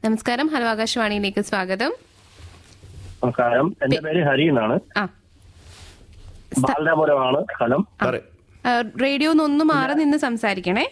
നമസ്കാരം ഹലോ ആകാശവാണിയിലേക്ക് സ്വാഗതം നമസ്കാരം എന്റെ പേര് ഹരി എന്നാണ് ആ ബാലരാപുരമാണ് സ്ഥലം പറയ് ആ, റേഡിയോ ഒന്ന് മാറി നിന്ന് സംസാരിക്കണേ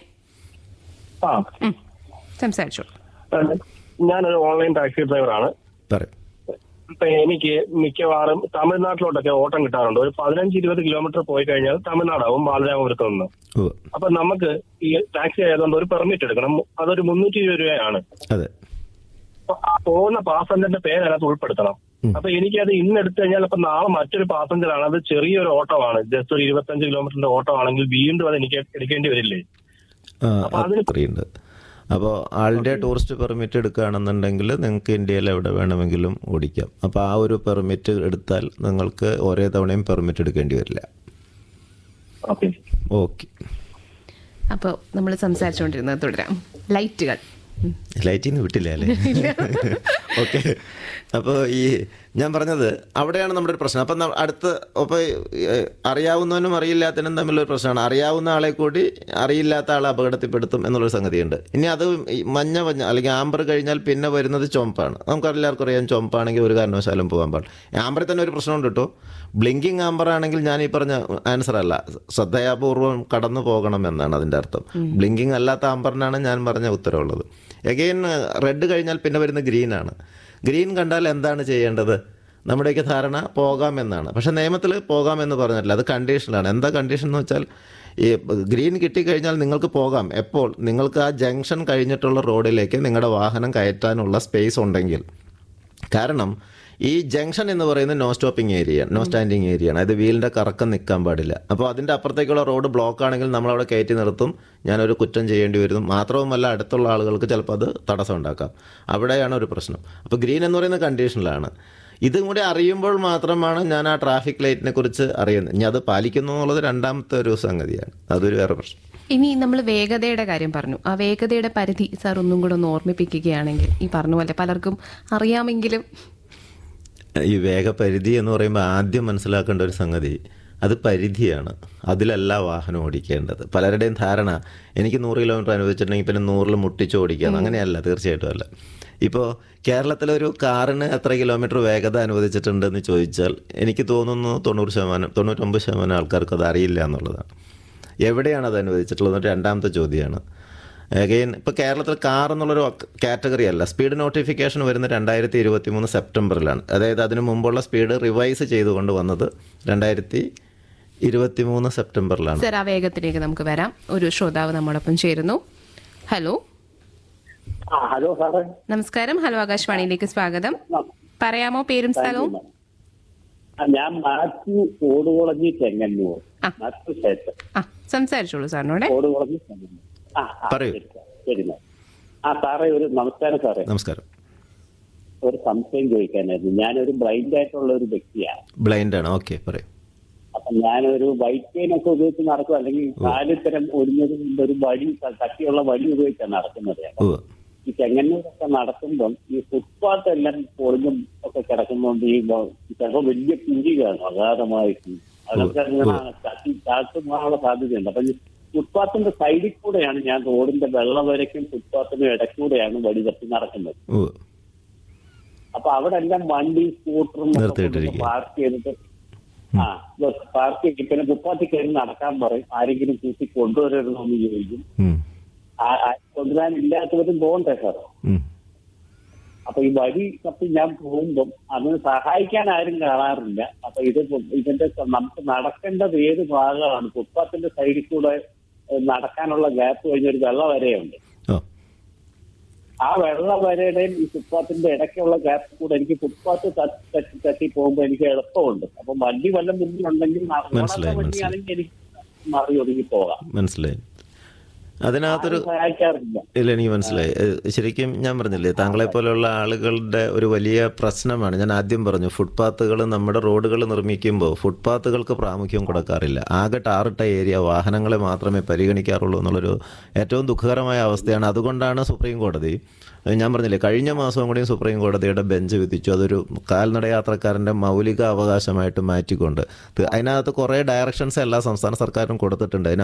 ആ ഉം. സംസാരിച്ചോളൂ ഞാനൊരു ഓൺലൈൻ ടാക്സി ഡ്രൈവറാണ് പറയ് ഇപ്പൊ എനിക്ക് മിക്കവാറും തമിഴ്നാട്ടിലോട്ടൊക്കെ ഓട്ടം കിട്ടാറുണ്ട് ഒരു പതിനഞ്ച് ഇരുപത് കിലോമീറ്റർ പോയി കഴിഞ്ഞാൽ തമിഴ്നാടാവും ബാലരാമപുരത്ത് നിന്ന് ഉവ്വ്. അപ്പൊ നമുക്ക് ഈ ടാക്സി ആയതുകൊണ്ട് ഒരു പെർമിറ്റ് എടുക്കണം അതൊരു മുന്നൂറ്റി ഇരുപത് രൂപയാണ് അതെ അപ്പൊ ആ പോകുന്ന പാസഞ്ചറിന്റെ പേര് അതിനകത്ത് ഉൾപ്പെടുത്തണം ഉം. അപ്പൊ എനിക്കത് ഇന്ന് എടുത്തു കഴിഞ്ഞാൽ അപ്പൊ നാളെ മറ്റൊരു പാസഞ്ചർ ആണ് അത് ചെറിയൊരു ഓട്ടമാണ് ജസ്റ്റ് ഒരു ഇരുപത്തഞ്ച് കിലോമീറ്ററിന്റെ ഓട്ടം ആണെങ്കിൽ വീണ്ടും അത് എനിക്ക് എടുക്കേണ്ടി വരില്ലേ ആ, അപ്പൊ അത് അതിന് അറിയുന്നുണ്ട് അപ്പോൾ ആൾ ഇന്ത്യ ടൂറിസ്റ്റ് പെർമിറ്റ് എടുക്കുകയാണെന്നുണ്ടെങ്കിൽ നിങ്ങൾക്ക് ഇന്ത്യയിൽ എവിടെ വേണമെങ്കിലും ഓടിക്കാം അപ്പോൾ ആ ഒരു പെർമിറ്റ് എടുത്താൽ നിങ്ങൾക്ക് ഒരേ തവണയും പെർമിറ്റ് എടുക്കേണ്ടി വരില്ല ഓക്കെ ഓക്കെ അപ്പോൾ നമ്മൾ സംസാരിച്ചുകൊണ്ടിരുന്നത് തുടരാം ലൈറ്റുകൾ ഉം. ലൈറ്റിൽ നിന്ന് വിട്ടില്ല അല്ലേ ഓക്കെ അപ്പോൾ ഈ ഞാൻ പറഞ്ഞത് അവിടെയാണ് നമ്മുടെ ഒരു പ്രശ്നം അപ്പം ന- അടുത്ത് അപ്പോൾ അറിയാവുന്നവനും അറിയില്ലാത്തവനും തമ്മിലൊരു പ്രശ്നമാണ് അറിയാവുന്ന ആളെ കൂടി അറിയില്ലാത്ത ആളെ അപകടത്തിൽപ്പെടുത്തും എന്നുള്ളൊരു സംഗതിയുണ്ട് ഇനി അത് ഈ മഞ്ഞ മഞ്ഞ അല്ലെങ്കിൽ ആംബർ കഴിഞ്ഞാൽ പിന്നെ വരുന്നത് ചുമപ്പാണ് നമുക്ക് എല്ലാവർക്കും അറിയാം ചുമപ്പാണെങ്കിൽ ഒരു കാരണവശാലും പോകാൻ പാടില്ല ആംബറിൽ തന്നെ ഒരു പ്രശ്നമുണ്ട് കേട്ടോ ബ്ലിങ്കിങ് ആംബർ ആണെങ്കിൽ ഞാൻ ഈ പറഞ്ഞ ആൻസർ അല്ല ശ്രദ്ധയാപൂർവം കടന്നു പോകണം എന്നാണ് അതിൻ്റെ അർത്ഥം ബ്ലിങ്കിങ് അല്ലാത്ത ആംബറിനാണ് ഞാൻ പറഞ്ഞ ഉത്തരവുള്ളത് എഗെയിൻ റെഡ് കഴിഞ്ഞാൽ പിന്നെ വരുന്ന ഗ്രീൻ ആണ് ഗ്രീൻ കണ്ടാൽ എന്താണ് ചെയ്യേണ്ടത് നമ്മുടെയൊക്കെ ധാരണ പോകാമെന്നാണ് പക്ഷേ നിയമത്തിൽ പോകാമെന്ന് പറഞ്ഞിട്ടില്ല അത് കണ്ടീഷനിലാണ് എന്താ കണ്ടീഷൻ എന്ന് വെച്ചാൽ ഈ ഗ്രീൻ കിട്ടിക്കഴിഞ്ഞാൽ നിങ്ങൾക്ക് പോകാം എപ്പോൾ നിങ്ങൾക്ക് ആ ജംഗ്ഷൻ കഴിഞ്ഞിട്ടുള്ള റോഡിലേക്ക് നിങ്ങളുടെ വാഹനം കയറ്റാനുള്ള സ്പേസ് ഉണ്ടെങ്കിൽ കാരണം ഈ ജംഗ്ഷൻ എന്ന് പറയുന്നത് no stopping area no standing area ആണ് അത് വീലിൻ്റെ കറക്കം നിൽക്കാൻ പാടില്ല അപ്പോൾ അതിൻ്റെ അപ്പുറത്തേക്കുള്ള റോഡ് ബ്ലോക്ക് ആണെങ്കിൽ നമ്മളവിടെ കയറ്റി നിർത്തും ഞാനൊരു കുറ്റം ചെയ്യേണ്ടി വരും മാത്രവുമല്ല അടുത്തുള്ള ആളുകൾക്ക് ചിലപ്പോൾ അത് തടസ്സം ഉണ്ടാക്കാം അവിടെയാണ് ഒരു പ്രശ്നം അപ്പോൾ ഗ്രീൻ എന്ന് പറയുന്ന കണ്ടീഷനിലാണ് ഇതും കൂടി അറിയുമ്പോൾ മാത്രമാണ് ഞാൻ ആ ട്രാഫിക് ലൈറ്റിനെ കുറിച്ച് അറിയുന്നത് ഇനി അത് പാലിക്കുന്നു എന്നുള്ളത് രണ്ടാമത്തെ ഒരു സംഗതിയാണ് അതൊരു വേറെ പ്രശ്നം ഇനി നമ്മൾ വേഗതയുടെ കാര്യം പറഞ്ഞു ആ വേഗതയുടെ പരിധി സാർ ഒന്നും കൂടെ ഒന്ന് ഓർമ്മിപ്പിക്കുകയാണെങ്കിൽ ഈ പറഞ്ഞ പോലെ പലർക്കും അറിയാമെങ്കിലും ഈ വേഗപരിധി എന്ന് പറയുമ്പോൾ ആദ്യം മനസ്സിലാക്കേണ്ട ഒരു സംഗതി അത് പരിധിയാണ് അതിലല്ല വാഹനം ഓടിക്കേണ്ടത് പലരുടെയും ധാരണ എനിക്ക് നൂറ് കിലോമീറ്റർ അനുവദിച്ചിട്ടുണ്ടെങ്കിൽ പിന്നെ നൂറിൽ മുട്ടിച്ച് ഓടിക്കാം അങ്ങനെയല്ല തീർച്ചയായിട്ടും അല്ല ഇപ്പോൾ കേരളത്തിലൊരു കാറിന് എത്ര കിലോമീറ്റർ വേഗത അനുവദിച്ചിട്ടുണ്ടെന്ന് ചോദിച്ചാൽ എനിക്ക് തോന്നുന്നു തൊണ്ണൂറ് ശതമാനം തൊണ്ണൂറ്റൊമ്പത് ശതമാനം ആൾക്കാർക്ക് അത് അറിയില്ല എന്നുള്ളതാണ് എവിടെയാണ് അത് അനുവദിച്ചിട്ടുള്ളത് എന്നൊരു രണ്ടാമത്തെ ചോദ്യമാണ് അഗെയിൻ ഇപ്പോൾ കേരളത്തിൽ കാർ എന്നുള്ളൊരു കാറ്റഗറി അല്ല സ്പീഡ് നോട്ടിഫിക്കേഷൻ വരുന്ന രണ്ടായിരത്തി ഇരുപത്തി മൂന്ന് സെപ്റ്റംബറിലാണ് അതായത് അതിനു മുമ്പുള്ള സ്പീഡ് റിവൈസ് ചെയ്തുകൊണ്ട് വന്നത് രണ്ടായിരത്തി ഇരുപത്തി മൂന്ന് സെപ്റ്റംബറിലാണ് സാർ ആ വേഗത്തിലേക്ക് നമുക്ക് വരാം ഒരു ശ്രോതാവ് നമ്മോടൊപ്പം ചേരുന്നു ഹലോ ആ ഹലോ സാറേ നമസ്കാരം ഹലോ ആകാശവാണിയിലേക്ക് സ്വാഗതം പറയാമോ പേരും സ്ഥലവും ആ, ഞാൻ മാത്യു ഓടുകുളഞ്ഞി ചെങ്ങന്നൂർ ആ. മാത്യു ക്ഷേത്രം ആ സംസാരിച്ചോളൂ സാറിനോടെ ഓടുകുളഞ്ഞി ചെങ്ങന്നൂർ ആ ആ, പറയൂ. ശരി സാർ. ശരി മാം. ആ സാറേ ഒരു നമസ്കാരം സാറേ നമസ്കാരം ഒരു സംശയം ചോദിക്കാനായിരുന്നു ഞാനൊരു ബ്ലൈൻഡ് ആയിട്ടുള്ള ഒരു വ്യക്തിയാണ് ബ്ലൈൻഡ് ആണ് ഓക്കെ പറയും അപ്പൊ ഞാനൊരു വൈറ്റ് പെയിൻ ഒക്കെ ഉപയോഗിച്ച് നടക്കും അല്ലെങ്കിൽ കാലിത്തരം ഒടിഞ്ഞത് കൊണ്ട് ഒരു വടി ക- കട്ടിയുള്ള വടി ഉപയോഗിച്ചാണ് നടക്കുന്നത് ഉവ്വ്. ഈ ചെങ്ങന്നൂരൊക്കെ നടക്കുമ്പം ഈ ഫുട്പാത്ത് എല്ലാം പൊളിഞ്ഞും ഒക്കെ കിടക്കുന്നതുകൊണ്ട് ഈ ബ- ചിലപ്പോൾ വലിയ കുഴി കാണും അഗാധമായിട്ട് അതൊക്കെ ഇങ്ങനെ തട്ടി താഴ്ത്തുമാനുള്ള സാധ്യതയുണ്ട് അപ്പൊ ഈ ഫുട്പാത്തിന്റെ സൈഡിൽ കൂടെയാണ് ഞാൻ റോഡിന്റെ വെള്ളം വരയ്ക്കും ഫുട്പാത്തിനും ഇടയ്ക്കൂടെയാണ് വടി തട്ടി നടക്കുന്നത് ഉവ്വ്. അപ്പൊ അവിടെ എല്ലാം വണ്ടി സ്കൂട്ടറും നിർത്തിയിട്ടിരിക്കുക. പാർക്ക് ചെയ്തിട്ട് ആ പാർക്ക് ചെയ്യും പിന്നെ ഫുട്പാത്തിൽ കയറി നടക്കാൻ പറയും ആരെങ്കിലും കൂട്ടി കൊണ്ടുവരണമെന്ന് ചോദിക്കും ഉം. ആ- ആ കൊണ്ടുവരാനില്ലാത്തവരും പോകണ്ടേ സാർ ഉം. അപ്പൊ ഈ വഴി തപ്പി ഞാൻ പോകുമ്പം അതിന് സഹായിക്കാൻ ആരും കാണാറില്ല അപ്പൊ ഇത് ഇതിന്റെ നമുക്ക് നടക്കേണ്ടത് ഏത് ഭാഗമാണ് ഫുട്പാത്തിന്റെ സൈഡിൽ കൂടെ ഏഹ്, നടക്കാനുള്ള ഗ്യാപ്പ് കഴിഞ്ഞൊരു വെള്ള വരയുണ്ട് ഓ ആ വെള്ള വരയുടെയും ഈ ഫുട്പാത്തിന്റെ ഇടയ്ക്കുള്ള ഗ്യാപ്പ് കൂടെ എനിക്ക് ഫുട്പാത്ത് തട്ടി തട്ടി തട്ടി പോകുമ്പോൾ എനിക്ക് എളുപ്പമുണ്ട് അപ്പൊ വണ്ടി വല്ല മുന്നിലുണ്ടെങ്കിൽ ന- മനസ്സിലായി, ഓടാത്ത വണ്ടിയാണെങ്കിൽ എനിക്ക് മറി ഒതുങ്ങി പോകാം മനസ്സിലായി അതിനകത്തൊരു ആരും സഹായിക്കാറില്ല ഇല്ല എനിക്ക് മനസ്സിലായി ഏഹ് ശരിക്കും ഞാൻ പറഞ്ഞില്ലേ താങ്കളെ പോലെയുള്ള ആളുകളുടെ ഒരു വലിയ പ്രശ്നമാണ് ഞാൻ ആദ്യം പറഞ്ഞു ഫുട്പാത്തുകൾ നമ്മുടെ റോഡുകൾ നിർമ്മിക്കുമ്പോൾ ഫുട്പാത്തുകൾക്ക് പ്രാമുഖ്യം കൊടുക്കാറില്ല ആകെ ടാറിട്ട ഏരിയ വാഹനങ്ങളെ മാത്രമേ പരിഗണിക്കാറുള്ളൂ എന്നുള്ളൊരു ഏറ്റവും ദുഃഖകരമായ അവസ്ഥയാണ് അതുകൊണ്ടാണ് സുപ്രീം കോടതി ഏഹ് ഞാൻ പറഞ്ഞില്ലേ കഴിഞ്ഞ മാസവും കൂടിയും സുപ്രീം കോടതിയുടെ ബെഞ്ച് വിധിച്ചു അതൊരു കാൽനട യാത്രക്കാരൻ്റെ മൗലിക അവകാശമായിട്ട് മാറ്റിക്കൊണ്ട് ത് അതിനകത്ത് കുറേ ഡയറക്ഷൻസ് എല്ലാ സംസ്ഥാന സർക്കാരും കൊടുത്തിട്ടുണ്ട് അതിനകത്ത്